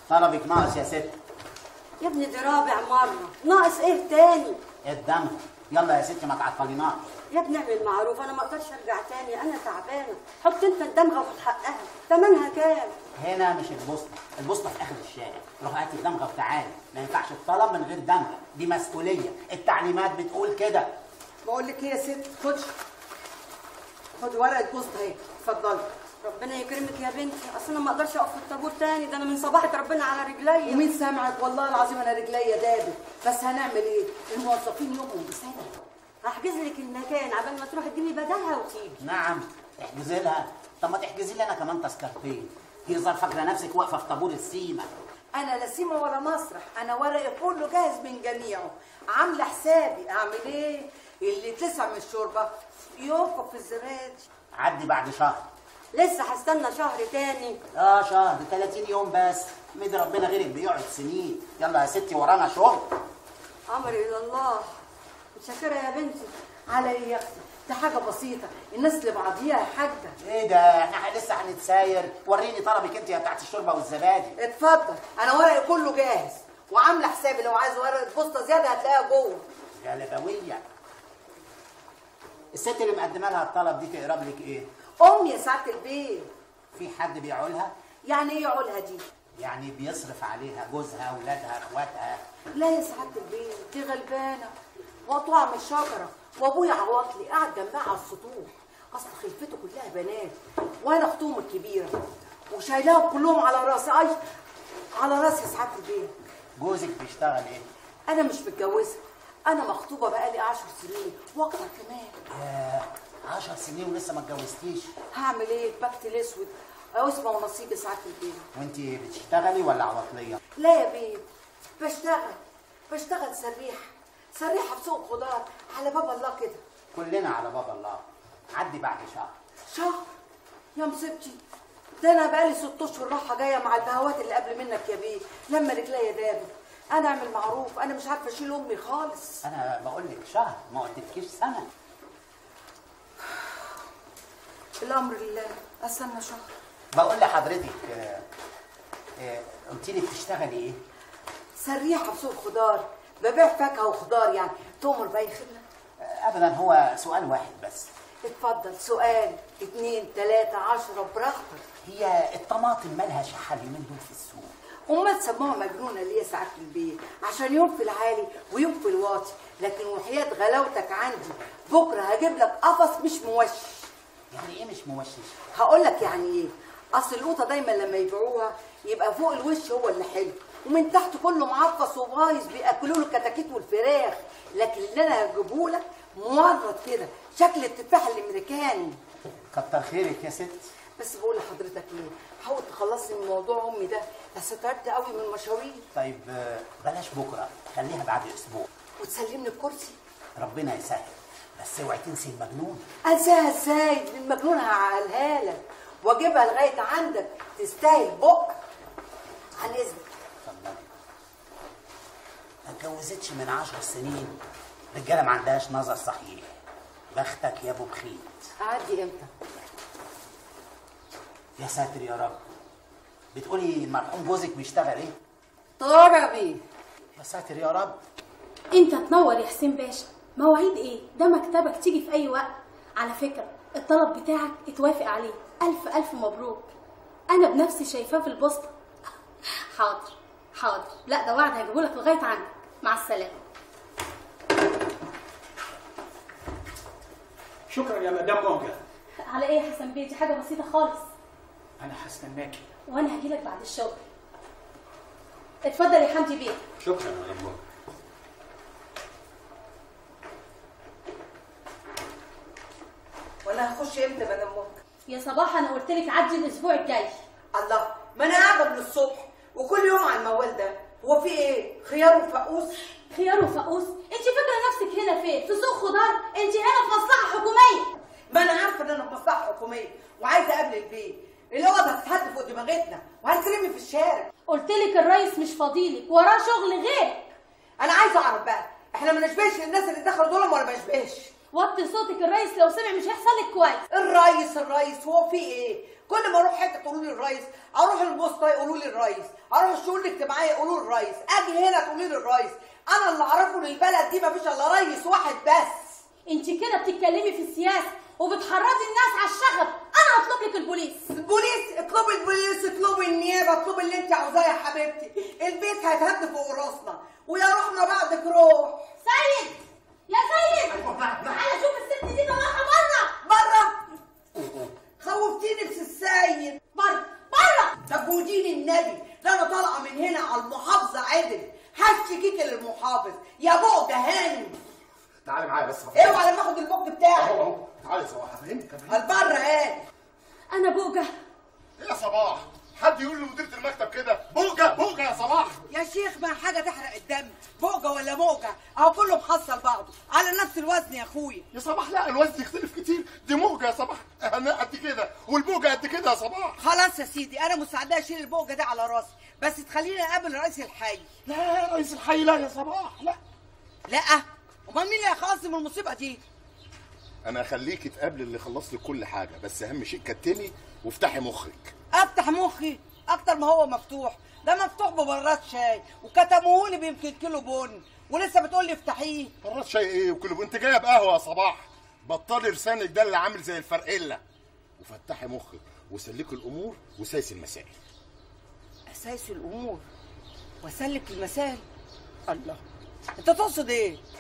طلبك ناقص يا ست يا ابني دي رابع مرة ناقص ايه تاني الدم يلا يا ستي ما تعطليناش يا ابني اعمل معروف انا ما اقدرش ارجع تاني انا تعبانة حط انت الدمغة وخد حقها تمنها كام هنا مش البوسطه البوسطه في اخر الشارع روح هاتي الدمغه وتعالي ما ينفعش الطلب من غير دمغه دي مسؤوليه التعليمات بتقول كده بقول لك ايه يا ست خدي خدي ورقه بوسطه اهي اتفضلي ربنا يكرمك يا بنتي اصل انا ما اقدرش اقف في الطابور تاني ده انا من صباحة ربنا على رجليا ومين سامعك والله العظيم انا رجليا دابت بس هنعمل ايه الموظفين يومهم بسنه هحجز لك المكان عبال ما تروح تجيبي بدلها وتيجي نعم احجزي لها طب ما تحجزي لي انا كمان تذكرتين هي ظهر فاكره نفسك واقفه في طابور السيما انا لا سيما ولا مسرح انا ورقي كله جاهز من جميعه عامله حسابي اعمل ايه اللي تسع من الشوربه يوقف في الزبادي عدي بعد شهر لسه هستنى شهر تاني اه شهر 30 يوم بس مد ربنا غيرك بيقعد سنين يلا يا ستي ورانا شغل امري الى الله متشكرة يا بنتي على ايه يا اختي دي حاجه بسيطه الناس لبعضيها يا حاجه ايه ده احنا لسه هنتساير وريني طلبك انت يا بتاعت الشوربه والزبادي اتفضل انا ورقي كله جاهز وعامله حسابي لو عايز ورقه بوسطه زياده هتلاقيها جوه غلبويه الست اللي مقدمه لها الطلب دي تقرب لك ايه امي يا سعاده البيت في حد بيعولها يعني ايه عولها دي يعني بيصرف عليها جوزها اولادها اخواتها لا يا سعاده البيت دي غلبانه مقطوعه من الشجره وابويا عواطلي قاعد جنبها على السطوح اصل خلفته كلها بنات وانا اختهم الكبيره وشايلاهم كلهم على راسي اي على راسي يا سعاده البيت جوزك بيشتغل ايه انا مش متجوزه انا مخطوبه بقالي عشر سنين واكتر كمان ياه 10 سنين ولسه ما اتجوزتيش هعمل ايه بكت الاسود عصمه ونصيب يا سعاده البيت وانت بتشتغلي ولا عواطليه لا يا بيت بشتغل بشتغل سريحه سريحه في سوق خضار على باب الله كده كلنا على باب الله عدي بعد شهر شهر يا مصيبتي ده انا بقالي ست اشهر راحه جايه مع البهوات اللي قبل منك يا بيه لما رجليا دابت انا اعمل معروف انا مش عارفه اشيل امي خالص انا بقول لك شهر ما قلتلكيش سنه الامر لله استنى شهر بقول لحضرتك آه، آه، قلت لي بتشتغلي ايه سريحه في سوق خضار ببيع فاكهه وخضار يعني تؤمر باي خدمه آه، ابدا هو سؤال واحد بس اتفضل سؤال اتنين تلاته عشرة براحتك هي الطماطم مالها شحه اليومين دول في السوق أمها تسموها مجنونة ليه ساعات في البيت عشان يوم في العالي ويوم في الواطي لكن وحياة غلاوتك عندي بكرة هجيب لك قفص مش موشش يعني ايه مش موشش هقول لك يعني ايه اصل القوطه دايما لما يبيعوها يبقى فوق الوش هو اللي حلو ومن تحت كله معفص وبايظ بياكلوا له الكتاكيت والفراخ لكن اللي انا هجيبه لك مورد كده شكل التفاح الامريكاني كتر خيرك يا ست بس بقول لحضرتك ايه حاول تخلصني من موضوع امي ده بس تعبت قوي من المشاوير طيب آه، بلاش بكره خليها بعد اسبوع وتسلمني الكرسي ربنا يسهل بس اوعي تنسي المجنون انساها ازاي دي المجنون هعقلها لك واجيبها لغايه عندك تستاهل بق عن اذنك اتفضلي ما اتجوزتش من عشر سنين رجاله ما عندهاش نظر صحيح بختك يا ابو بخيت اعدي امتى يا ساتر يا رب بتقولي المرحوم جوزك بيشتغل ايه طربي يا ساتر يا رب انت تنور يا حسين باشا مواعيد ايه ده مكتبك تيجي في اي وقت على فكرة الطلب بتاعك اتوافق عليه الف الف مبروك انا بنفسي شايفاه في البوسطة حاضر حاضر لا ده وعد هجيبهولك لغاية عندك مع السلامة شكرا يا مدام موجة على ايه يا حسن بيه دي حاجة بسيطة خالص انا هستناكي وانا هجيلك بعد الشغل اتفضل يا حمدي بيه شكرا يا مدام موجة وانا هخش امتى مدام ممكن يا صباح انا قلت لك عدي الاسبوع الجاي الله ما انا قاعده من الصبح وكل يوم على الموال ده هو في ايه خيار وفقوس خيار وفقوس انت فاكره نفسك هنا فين في سوق خضار انت هنا في مصلحه حكوميه ما انا عارفه ان انا في مصلحه حكوميه وعايزه اقابل البيت الاوضه هتتهد فوق دماغتنا وهنترمي في الشارع قلت لك الريس مش فاضيلك وراه شغل غير انا عايزه اعرف بقى احنا ما نشبهش الناس اللي دخلوا دول ولا ما نشبهش وطي صوتك الريس لو سمع مش هيحصل لك كويس الريس الريس هو في ايه كل ما اروح حته تقولوا لي الرئيس اروح البوسطه يقولوا لي الرئيس اروح الشؤون الاجتماعيه يقولوا لي الرئيس اجي هنا تقولوا لي الرئيس انا اللي اعرفه ان البلد دي مفيش الا رئيس واحد بس انت كده بتتكلمي في السياسه وبتحرضي الناس على الشغب انا هطلب لك البوليس البوليس اطلبي البوليس اطلبي النيابه اطلبي اللي انت عاوزاه يا حبيبتي البيت هيتهد فوق راسنا ويا روحنا بعدك روح سيد يا سيد تعالى شوف الست دي طلعها بره بره خوفتيني بس السيد بره بره طب ودين النبي ده انا طالعه من هنا على المحافظه عدل هشتكيك للمحافظ يا بوجه هاني تعالي معايا بس اوعى لما اخد البوك بتاعي اهو اهو تعالي يا صباح افهمك افهمك البره ايه انا بوجه ايه يا صباح حد يقول لمديرة المكتب كده بوجة بوجة يا صباح يا شيخ ما حاجه تحرق الدم بوجه ولا موجه اهو كله محصل بعضه على نفس الوزن يا اخويا يا صباح لا الوزن يختلف كتير دي موجة يا صباح انا قد كده والبوجة قد كده يا صباح خلاص يا سيدي انا مستعده اشيل البوجه دي على راسي بس تخليني اقابل رئيس الحي لا يا رئيس الحي لا يا صباح لا لا امال مين اللي هيخلص من المصيبه دي انا اخليكي تقابلي اللي خلص لك كل حاجه بس اهم شيء كتمي وافتحي مخك افتح مخي اكتر ما هو مفتوح ده مفتوح ببراد شاي وكتموهولي بيمكن كيلو بن ولسه بتقول لي افتحيه مرات شاي ايه وكل انت جايه بقهوه يا صباح بطلي لسانك ده اللي عامل زي الفرقله وفتحي مخك وسلكي الامور وسايسي المسائل اساس الامور واسلك المسائل الله انت تقصد ايه